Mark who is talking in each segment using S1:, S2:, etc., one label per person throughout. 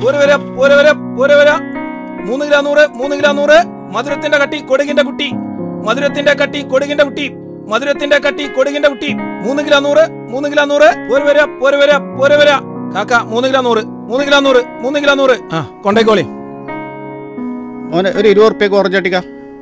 S1: പോരെ വരാ പോരെ വരാ പോരെ വരാ മൂന്ന് കിലോ നൂറ് മൂന്ന് കിലോ നൂറ് മധുരത്തിന്റെ കട്ടി കൊടുകിന്റെ കുട്ടി മധുരത്തിന്റെ കട്ടി കൊടുകിന്റെ കുട്ടി മധുരത്തിന്റെ കട്ടി കൊടുകിന്റെ കുട്ടി മൂന്ന് കിലോ നൂറ് മൂന്ന് കിലോ നൂറ് പോരെ വരാ പോരെ വരാ പോരെ വരാ കാക്ക മൂന്ന് കിലോ നൂറ് മൂന്ന് കിലോ നൂറ് മൂന്ന് കിലോ നൂറ് ആ കൊണ്ടേക്കോളി
S2: മോനെ ഒരു ഇരുപത് ഉറുപ്പ്യക്ക് ഓറഞ്ച് അട്ടിക്ക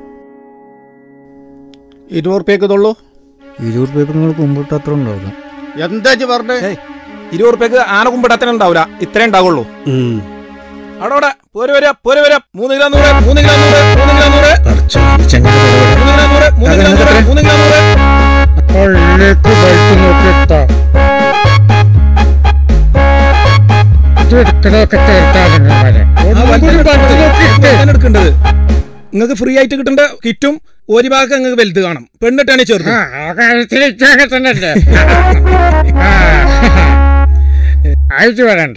S2: ഇരുപത് ഉറുപ്പ്യക്ക് തൊള്ളൂ
S3: ഇരുപത് പേപ്പർ നിങ്ങൾ കുമ്പിട്ട് അത്ര ഉണ്ടാവില്ല
S2: എന്താ ഇജ്ജ് പറഞ്ഞേ
S1: ഏയ് ഇരുപത് ഉറുപ്പ്യക്ക് ആന കുമ്പിടത്തിന് ഉണ്ടാവില്ല ഇത്രേ ഉണ്ടാവുള്ളൂ അവിടെ അവിടെ പോരെ വരാ പോരെ വരാ മൂന്ന് കിലോ നൂറ് മൂന്ന് കിലോ നൂറ് മൂന്ന് കിലോ നൂറ് മൂന്ന് കിലോ നൂറ് മൂന്ന് കിലോ നൂറ് മൂന്ന് കിലോ നൂറ്
S3: പള്ളിക്ക് ബൈക്ക് നോക്കിയിട്ടാ ഇത് എടുക്കണമൊക്കെ തീർത്താകുന്നു വരെ
S1: ആ വലുതാണ് എടുക്കേണ്ടത്. വലുതാണ് എടുക്കേണ്ടത് നിങ്ങൾക്ക് ഫ്രീ ആയിട്ട് കിട്ടേണ്ട കിറ്റും ഒരു ഭാഗം നിങ്ങൾക്ക് വലുത് കാണും പെണ്ണിട്ടാണ് ചെറുത്
S3: ആ കാര്യത്തിൽ ഇച്ചൊക്കെ തന്നെയല്ലേ ആ. അയച്ചു വരണ്ട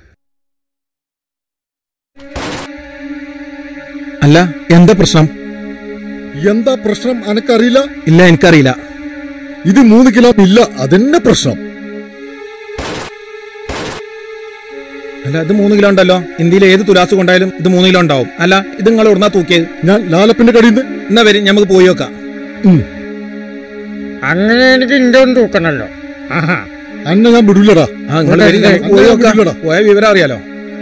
S1: അല്ല എന്താ പ്രശ്നം
S4: എന്താ പ്രശ്നം അനക്കറിയില്ല
S1: ഇല്ല എനിക്കറിയില്ല
S4: ഇത് മൂന്ന് കിലോ ഇല്ല അതന്നെ പ്രശ്നം
S1: അല്ല ഇത് മൂന്ന് കിലോ ഉണ്ടല്ലോ ഇന്ത്യയിൽ ഏത് തുലാസ് കൊണ്ടായാലും ഇത് മൂന്ന് കിലോ ഉണ്ടാവും അല്ല ഇത് നിങ്ങൾ ഉടനാ തൂക്കിയത്
S4: ഞാൻ ലാലപ്പിന്റെ കടിയിൽ നിന്ന്
S1: എന്നാ വരും നമുക്ക് പോയി നോക്കാം
S3: അങ്ങനെ എനിക്ക് ഇന്റെ ഒന്ന് തൂക്കണല്ലോ ആഹാ
S4: അന്നെ ഞാൻ വിടൂലടാ
S1: ആ നിങ്ങൾ വരും നമുക്ക് പോയി നോക്കാം പോയ വിവരം അറിയാലോ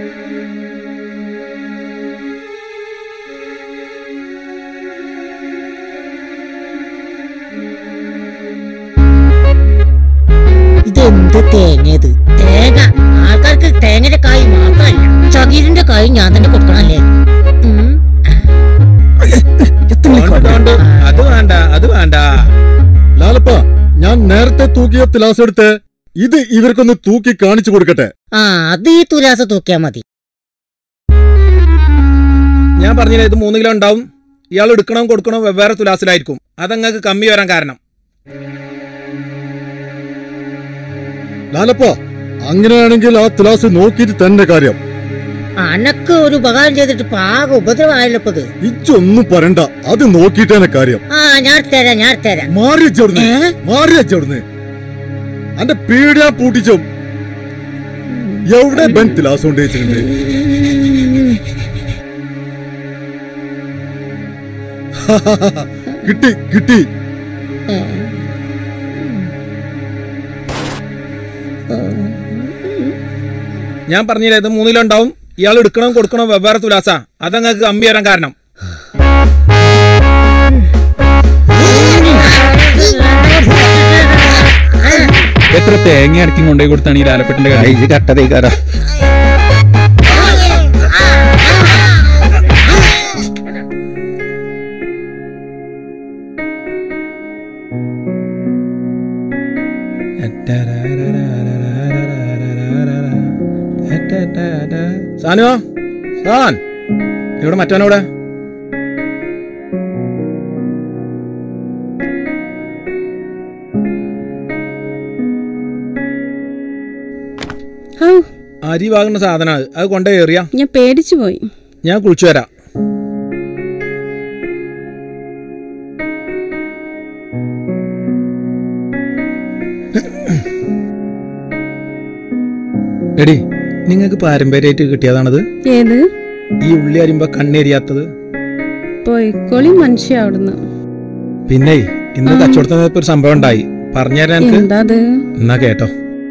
S5: ഇതെന്ത് തേങ്ങയത് തേങ്ങ ആൾക്കാർക്ക് തേങ്ങയുടെ കായ് മാത്രമല്ല ചകിരിന്റെ കായ് ഞാൻ തന്നെ കൊടുക്കണല്ലേ ഉം.
S1: വേണ്ട, വേണ്ട. അത് വേണ്ട അത് വേണ്ട
S4: ലാലപ്പ ഞാൻ നേരത്തെ തൂക്കിയ തിലാസ് എടുത്ത് ഇത് ഇവർക്കൊന്ന് തൂക്കി കാണിച്ചു കൊടുക്കട്ടെ
S5: ആ അത് ഈ തുലാസ് തൂക്കിയാ മതി
S1: ഞാൻ പറഞ്ഞില്ല ഇത് മൂന്ന് കിലോ ഉണ്ടാവും ഇയാൾ എടുക്കണം കൊടുക്കണോ വെവ്വേറെ തുലാസിലായിരിക്കും അതങ്ങൾക്ക് കമ്മി വരാൻ കാരണം
S4: ലാലപ്പ അങ്ങനെയാണെങ്കിൽ ആ തിലാസ് നോക്കിയിട്ട് തന്നെ കാര്യം
S5: അനക്ക് ഒരു ഉപകാരം ചെയ്തിട്ട് ഇപ്പൊ ആകെ ഉപദ്രവമായല്ലോ ഇപ്പൊ ഇത്
S4: ഇച്ചൊന്നും പറയണ്ട അത് നോക്കിയിട്ടേനെ കാര്യം
S5: ആ ഞാൻ തരാം ഞാൻ തരാം
S4: മാറി ചെവിടുന്ന്
S5: ഏ?
S4: മാറി ചെവിടുന്ന് അന്റെ പീടിയാ പൂട്ടിച്ചോ എവിടെ ബൻ തിലാസ് കൊണ്ട് വെച്ചിട്ടുണ്ട് കിട്ടി കിട്ടി
S1: ഞാൻ പറഞ്ഞില്ല ഇത് മൂന്ന് കിലോ ഉണ്ടാവും ഇയാൾ എടുക്കണം കൊടുക്കണോ വെവ്വേറെ തുലാസ അതങ്ങൾക്ക് കമ്മി വരാൻ കാരണം
S6: എത്ര തേങ്ങ അടക്കി കൊണ്ടുപോയി കൊടുത്താണ് ഈ ലാലപ്പെട്ടിന്റെ കളി
S2: ഇത് കട്ടതേക്കാരാ
S1: സാനോ സാൻ ഇവിടെ മറ്റവനോടെ
S7: ഔ
S1: അരി വാങ്ങുന്ന സാധനമാണ് അത് കൊണ്ടേ ഏറിയ
S7: ഞാൻ പേടിച്ചു പോയി
S1: ഞാൻ കുളിച്ചു വരാം എടി നിങ്ങൾക്ക് പാരമ്പര്യമായിട്ട് കിട്ടിയതാണത്
S7: ഏത്
S1: ഈ ഉള്ളി അരിയുമ്പോ കണ്ണെരിയാത്തത്
S7: പോയിക്കോളി മനുഷ്യ അവിടുന്ന്
S1: പിന്നെ ഇന്ന് കച്ചവടത്തിന് ഇപ്പൊ ഒരു സംഭവം ഉണ്ടായി പറഞ്ഞുതരാൻ എനിക്ക്
S7: എന്താ അത്
S1: എന്നാ കേട്ടോ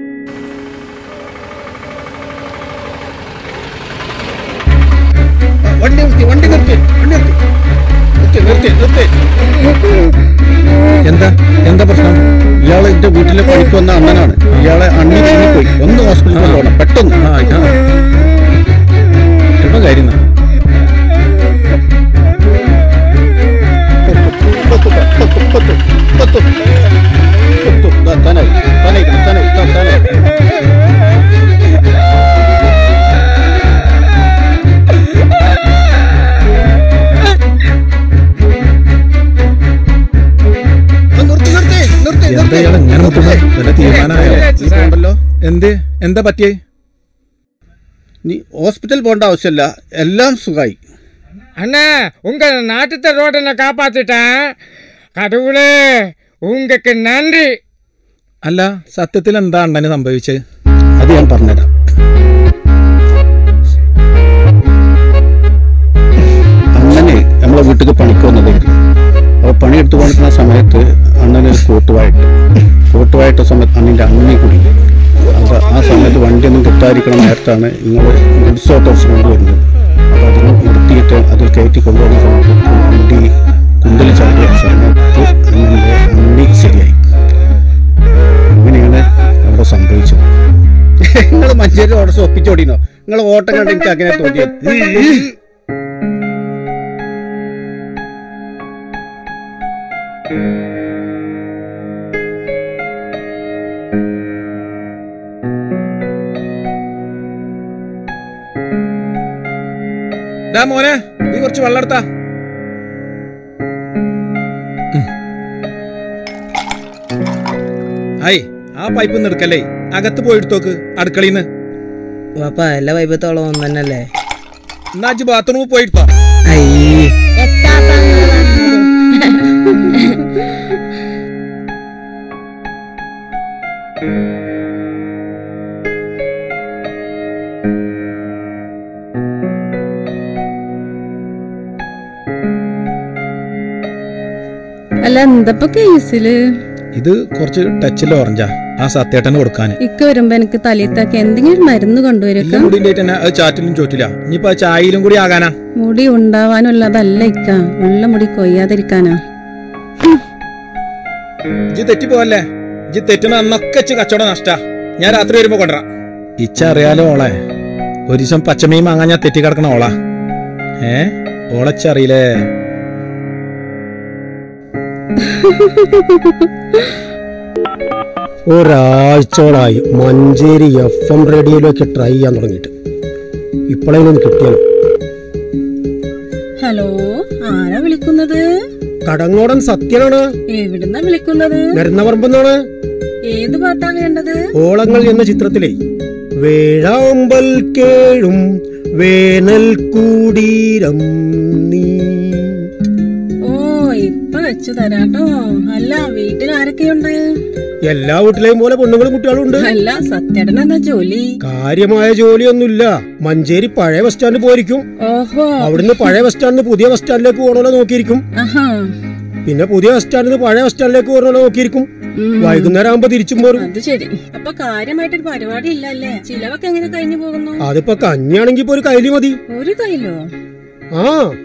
S1: വണ്ടി നിർത്തി വണ്ടി നിർത്തി വണ്ടി നിർത്തി നിർത്തി നിർത്തി നിർത്തി എന്താ എന്താ പ്രശ്നം
S2: ഇയാളെ എന്റെ വീട്ടിലെ പണിക്ക് വന്ന അണ്ണനാണ് ഇയാളെ അണ്ണി പോയി ഒന്ന് ഹോസ്പിറ്റലിൽ പോകണം പെട്ടെന്ന്
S1: ആ ഇതാ എന്താ കാര്യം എന്നാ?
S2: ദാ, താനായി, താനായി, താനായി, താ, താനായി.
S1: എന്താ ഇയാൾ ഇങ്ങനെ നിൽക്കുന്നത് വല്ല തീരുമാനമായോ
S2: നീ പോണ്ടല്ലോ
S1: എന്ത് എന്താ പറ്റിയേ
S2: നീ ഹോസ്പിറ്റൽ പോകേണ്ട ആവശ്യമില്ല എല്ലാം സുഖമായി
S3: அண்ணா உங்க நாட்டுத்த ரோட்டனை காப்பாத்திட்டேன் கடவுளே உங்களுக்கு நன்றி
S1: അല്ല സത്യത്തിൽ എന്താ അണ്ണന് സംഭവിച്ചത്
S2: അത് ഞാൻ പറഞ്ഞുതരാം നമ്മളെ വീട്ടിൽ പണിക്ക് വന്നതായിരുന്നു അപ്പോൾ പണിയെടുത്ത് കൊണ്ടിരുന്ന സമയത്ത് അണ്ണന് ഒരു കോട്ടുവായിട്ട് കോട്ടുവായിട്ട സമയത്ത് അണ്ണിൻ്റെ അണ്ണി കുടുങ്ങി അപ്പോൾ ആ സമയത്ത് വണ്ടിയൊന്നും കിട്ടാതിരിക്കണ നേരത്താണ് നിങ്ങൾ ഗുഡ്സ് ഓട്ടോസ് കൊണ്ടുവരുന്നത് അപ്പോൾ അതിന് നിർത്തിയിട്ട് അതിൽ കയറ്റി കൊണ്ടുവന്ന സമയത്ത് വണ്ടി കുന്തൽ ചാടിയ സമയത്ത് അണ്ണൻ്റെ അണ്ണി ശരിയായി അങ്ങനെയാണ് അവിടെ സംഭവിച്ചത് നിങ്ങൾ മഞ്ചേരി ഓടസ് ഒപ്പിച്ചോടിനോ നിങ്ങൾ ഓട്ടം കണ്ട് എനിക്ക് അങ്ങനെ തോന്നിയത്
S1: ഡാ മോനെ നീ കുറച്ച് വെള്ളം എടുത്താ ഉം. ഹായ് ആ പൈപ്പ് ഒന്ന് എടുക്കല്ലേ അകത്ത് പോയി എടുത്തോക്ക് അടുക്കളയിന്ന്
S8: വാപ്പ എല്ലാ വൈബത്തോളം ഒന്ന് തന്നെയല്ലേ
S1: എന്നാ അജ്ജ് ബാത്റൂമിൽ പോയി എടുത്തോ
S8: അയ്യേ
S5: എത്താപ്പാ നിങ്ങള് പറഞ്ഞത്?
S7: അല്ല എന്തപ്പോ കേസില്
S1: ഇത് കുറച്ച് ടച്ചിൽ ഓറഞ്ചാ ആ സത്യേട്ടന് കൊടുക്കാൻ
S7: ഇക്ക വരുമ്പോ എനിക്ക് തലയത്താക്കി എന്തെങ്കിലും ഒരു മരുന്ന് കൊണ്ടുവരുക
S1: എല്ലാം കൂടി ഉണ്ടായിട്ട് തന്നെ അത് ചാറ്റിലും ചോറ്റില്ല ഇനിയിപ്പോ ആ ചായയിലും കൂടി ആകാനാ
S7: മുടി ഉണ്ടാവാനുള്ളതല്ല ഇക്ക ഉള്ള മുടി കൊയ്യാതിരിക്കാനാ
S1: ഇജ്ജ് തെറ്റിപ്പോവല്ലേ ഇജ്ജ് തെറ്റുന്ന അന്നൊക്കെ ഇച്ച് കച്ചവടം നഷ്ടാ ഞാൻ രാത്രി വരുമ്പോ കൊണ്ടുവരാം ഇച്ച അറിയാലോ ഓളെ ഒരു ദിവസം പച്ചമീൻ വാങ്ങാൻ ഞാൻ തെറ്റി കിടക്കണ ഓളാ ഏ ഓളച്ചറിയില്ലേ
S9: ഒരാഴ്ചയോളായി മഞ്ചേരി എഫ് എം റേഡിയോയിലേക്ക് ട്രൈ ചെയ്യാൻ തുടങ്ങിയിട്ട് ഇപ്പോഴെങ്കിലും കിട്ടിയാലോ
S7: ഹലോ ആരാ വിളിക്കുന്നത്
S9: കടങ്ങോടൻ സത്യനാണ്
S7: എവിടുന്നാ വിളിക്കുന്നത്
S9: നരുന്നപറമ്പെന്നാണ്
S7: ഏത് പാട്ടാ വേണ്ടത്
S9: ഓളങ്ങൾ എന്ന ചിത്രത്തിലെ വേഴാമ്പൽ കേഴും വേനൽ കൂടീരം നീ
S7: ഓ ഇപ്പൊ വെച്ചു തരാട്ടോ അല്ല വീട്ടിൽ ആരൊക്കെയുണ്ട്
S9: എല്ലാ വീട്ടിലെയും പോലെ പെണ്ണുങ്ങളും കുട്ടികളും ഉണ്ട്
S7: അല്ല സത്യേട്ടൻ എന്താ ജോലി
S9: കാര്യമായ ജോലിയൊന്നുമില്ല മഞ്ചേരി പഴയ ബസ് സ്റ്റാൻഡ് പോയിരിക്കും
S7: ഓഹോ
S9: അവിടുന്ന് പഴയ ബസ് സ്റ്റാൻഡിന് പുതിയ ബസ് സ്റ്റാൻഡിലേക്ക് പോകണോ നോക്കിയിരിക്കും
S7: ആഹാ
S9: പിന്നെ പുതിയ ബസ് സ്റ്റാൻഡിൽ നിന്ന് പഴയ ബസ് സ്റ്റാൻഡിലേക്ക് പോകണോ നോക്കിയിരിക്കും
S7: ഉം.
S9: വൈകുന്നേരം ആകുമ്പോ തിരിച്ചും പോരും
S7: അത് ശരി അപ്പൊ കാര്യമായിട്ടൊരു പരിപാടി ഇല്ലല്ലേ ചിലവൊക്കെ എങ്ങനെ കഴിഞ്ഞു പോകുന്നു
S9: അതിപ്പോ കഞ്ഞിയാണെങ്കി ഇപ്പൊ ഒരു കൈലി മതി
S7: ഒരു കയ്യിലോ
S9: ആ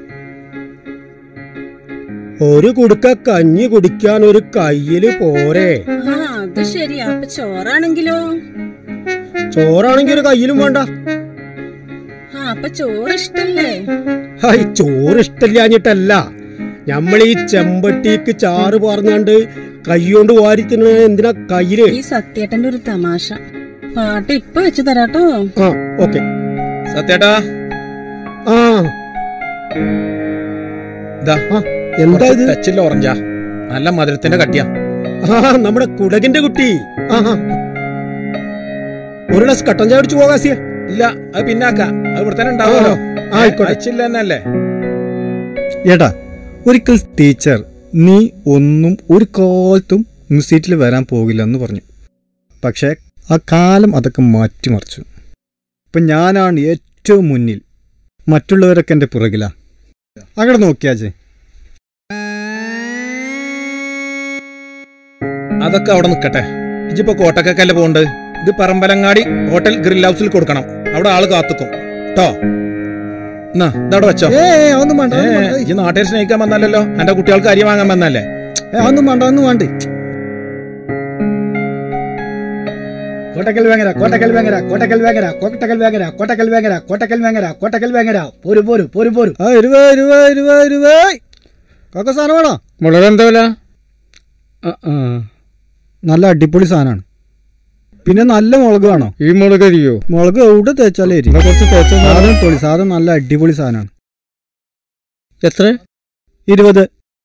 S9: ഒരു കുടുക്ക കഞ്ഞി കുടിക്കാൻ ഒരു കയ്യില് പോരെ
S7: ആ അത് ശരി അപ്പൊ ചോറാണെങ്കിലോ
S9: ചോറാണെങ്കി ഒരു കയ്യിലും വേണ്ട
S7: ആ അപ്പൊ ചോറ് ഇഷ്ടല്ലേ
S9: ഹായ് ചോറ് ഇഷ്ടമില്ലാഞ്ഞിട്ടല്ല നമ്മൾ ഈ ചെമ്പട്ടിക്ക് ചാറ് പാർന്നാണ്ട് കൈകൊണ്ട് വാരി തിന്നണ എന്തിനാ കയ്യില്
S7: ഈ സത്യേട്ടന്റെ ഒരു തമാശ പാട്ട് ഇപ്പൊ വെച്ചു തരാട്ടോ
S9: ആ ഓക്കെ
S1: സത്യേട്ടാ
S9: ആ
S1: ഇതാ
S9: ആ, എന്താ ഇത്
S1: ടച്ചിൽ ഓറഞ്ചാ നല്ല മധുരത്തിന്റെ കട്ടിയാ
S9: ആ നമ്മുടെ കുടകിന്റെ കുട്ടി ആ ആ. ഒരു ഗ്ലാസ് കട്ടൻ ചായ അടിച്ചു പോകാസിയ
S1: ഇല്ല അത് പിന്നാക്ക അത് ഇവിടെ തന്നെ ഉണ്ടാവുമല്ലോ
S9: ആ, ആയിക്കോട്ടെ.
S1: ടച്ചില്ല തന്നെയല്ലേ
S4: ഏട്ടാ ഒരിക്കൽ ടീച്ചർ നീ ഒന്നും ഒരു കാലത്തും മ്യൂസിയറ്റിൽ വരാൻ പോകില്ല എന്ന് പറഞ്ഞു പക്ഷേ ആ കാലം അതൊക്കെ മാറ്റിമറിച്ചു ഇപ്പം ഞാനാണ് ഏറ്റവും മുന്നിൽ മറ്റുള്ളവരൊക്കെ എൻ്റെ പുറകിലാ അങ്ങോട്ട് നോക്കിയാച്ചേ
S1: അതൊക്കെ അവിടെ നിൽക്കട്ടെ ഇജിപ്പോ കോട്ടക്കല്ലേ പോണ്ട് ഇത് പറമ്പലങ്ങാടി ഹോട്ടൽ ഗ്രിൽ ഹൗസിൽ കൊടുക്കണം അവിടെ ആള് കാത്തുക്കും കേട്ടോ എന്നാ ഇതവിടെ വെച്ചോ
S4: ഏ ഒന്നും വേണ്ട
S1: ഏ, ഈ നാട്ടുകാർ സ്നേഹിക്കാൻ വന്നല്ലോ എന്റെ കുട്ടികൾക്ക് അരി വാങ്ങാൻ വന്നല്ലേ
S4: ഒന്നും വേണ്ട ഒന്നും വേണ്ട
S3: കോട്ടക്കൽ വേങ്ങര കോട്ടക്കൽ വേങ്ങര കോട്ടക്കൽ വേങ്ങര കോട്ടക്കൽ വേങ്ങര കോട്ടക്കൽ വേങ്ങര കോട്ടക്കൽ വേങ്ങര കോട്ടക്കൽ വേങ്ങര പോരു പോരു പോരു പോരു
S4: ആ ഇരുപ ഇരുപ ഇരുപ ഇരുപ കാക്ക സാധനം വേണോ
S3: മുളക് എന്താ വില
S4: ആ, ആ. നല്ല അടിപൊളി സാധനമാണ് പിന്നെ നല്ല മുളക് വേണോ
S3: ഈ മുളക് അരിയോ
S4: മുളക് എവിടെ തേച്ചാലേ എരി കുറച്ച് തേച്ച സാധനം തൊളി സാധനം നല്ല അടിപൊളി സാധനമാണ്
S3: എത്ര
S4: ഇരുപത്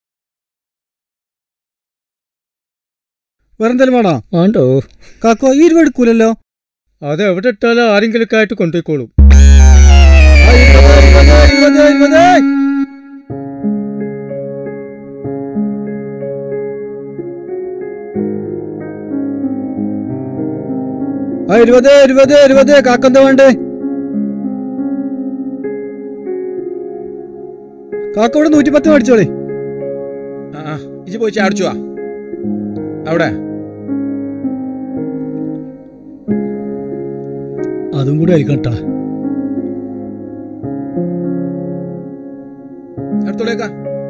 S4: വേറെന്തെങ്കിലും വേണോ
S3: വേണ്ടോ
S4: കാക്കോ ഈ ഇരുപത് എടുക്കൂലല്ലോ
S3: അത് എവിടെ ഇട്ടാലും ആരെങ്കിലും ആയിട്ട് കൊണ്ടുപോയിക്കോളും
S4: ആ, ഇരുപത്, ഇരുപത്, ഇരുപത്, ഇരുപത്. ആ ഇരുപത് ഇരുപത് ഇരുപത് കാക്കെന്താ വേണ്ടേ കാക്ക ഇവിടെ നൂറ്റിപ്പത്ത് മേടിച്ചോളി
S1: ആ ആ, ഇജ്ജ് പോയി ചാടിച്ചു വാ അവിടെ
S3: അതും കൂടി ആയിക്കോട്ടാ
S1: എടുത്തോളേക്കാ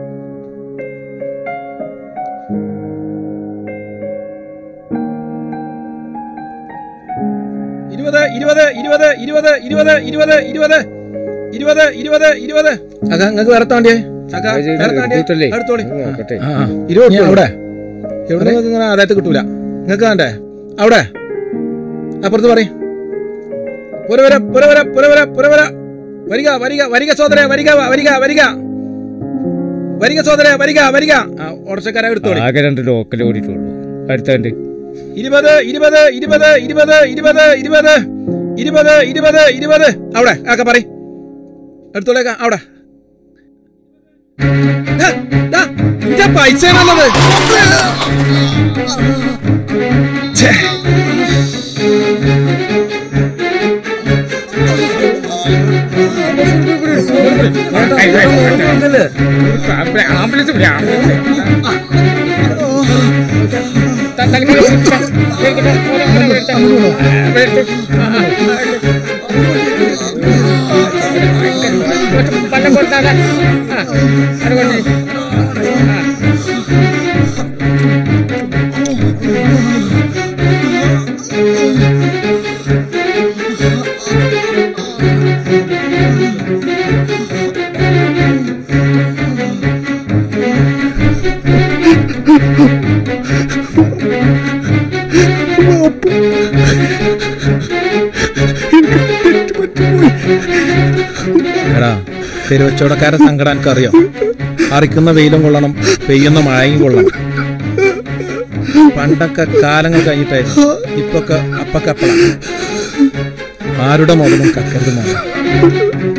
S1: ഇരുപത് ഇരുപത് ഇരുപത് ഇരുപത് ഇരുപത് ഇരുപത് ഇരുപത് ഇരുപത് ഇരുപത് ഇരുപത് ചക്ക നിങ്ങൾക്ക് വേറെ താണ്ടിയേ ചക്ക വേറെ താണ്ടിയേ എടുത്തോളി ആ, ആ. ഇനി അവിടെ എവിടെ നിങ്ങൾക്ക് ഇങ്ങനെ ആദായത്ത് കിട്ടൂല നിങ്ങൾക്ക് വേണ്ടേ അവിടെ അപ്പുറത്ത് പറയും പുരവര പുരവര പുരവര പുരവര വരിക വരിക വരിക സോദര വരിക വരിക വരിക വരിക സോദര വരിക വരിക ആ ഓടച്ചക്കാരെ എടുത്തോളി
S9: ആകെ രണ്ട് ലോക്കൽ ഓടിയിട്ടുള്ളൂ അടുത്തണ്ട്
S1: ഇരുപത് ഇരുപത് ഇരുപത് ഇരുപത് ഇരുപത് ഇരുപത് ഇരുപത് ഇരുപത് ഇരുപത് അവിടെ ആക്കെ പറ എടുത്തോളേക്ക അവിടെ ദാ, ദാ, ഇന്റെ പൈസയാണുള്ളത് ഛേ. എടാ തെരുവച്ചവടക്കാരെ സങ്കടം എനിക്കറിയോ അറിക്കുന്ന വെയിലും കൊള്ളണം പെയ്യുന്ന മഴയും കൊള്ളണം പണ്ടൊക്കെ കാലങ്ങൾ കഴിഞ്ഞിട്ടായിരുന്നു ഇപ്പൊക്കെ അപ്പക്കപ്പള ആരുടെ മുതലും കക്കരുത് മോനെ